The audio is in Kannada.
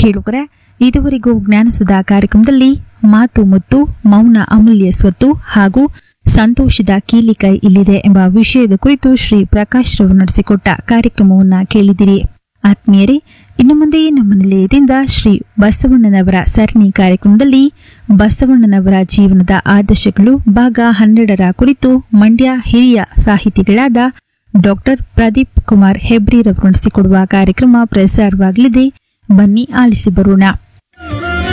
ಕೇಳುಗರೆ ಇದುವರೆಗೂ ಜ್ಞಾನಸುಧಾ ಕಾರ್ಯಕ್ರಮದಲ್ಲಿ ಮಾತು ಮುತ್ತು ಮೌನ ಅಮೂಲ್ಯ ಸ್ವತ್ತು ಹಾಗೂ ಸಂತೋಷದ ಕೀಲಿಕೈ ಇಲ್ಲಿದೆ ಎಂಬ ವಿಷಯದ ಕುರಿತು ಶ್ರೀ ಪ್ರಕಾಶ್ ರವರು ನಡೆಸಿಕೊಟ್ಟ ಕಾರ್ಯಕ್ರಮವನ್ನ ಕೇಳಿದಿರಿ ಆತ್ಮೀಯರೇ ಇನ್ನು ಮುಂದೆ ನಮ್ಮ ನಿಲಯದಿಂದ ಶ್ರೀ ಬಸವಣ್ಣನವರ ಸರಣಿ ಕಾರ್ಯಕ್ರಮದಲ್ಲಿ ಬಸವಣ್ಣನವರ ಜೀವನದ ಆದರ್ಶಗಳು ಭಾಗ ಹನ್ನೆರಡರ ಕುರಿತು ಮಂಡ್ಯ ಹಿರಿಯ ಸಾಹಿತಿಗಳಾದ ಡಾಕ್ಟರ್ ಪ್ರದೀಪ್ ಕುಮಾರ್ ಹೆಬ್ರಿರವರು ನಡೆಸಿಕೊಡುವ ಕಾರ್ಯಕ್ರಮ ಪ್ರಸಾರವಾಗಲಿದೆ ಬನ್ನಿ ಆಲಿಸಿ ಬರೋಣ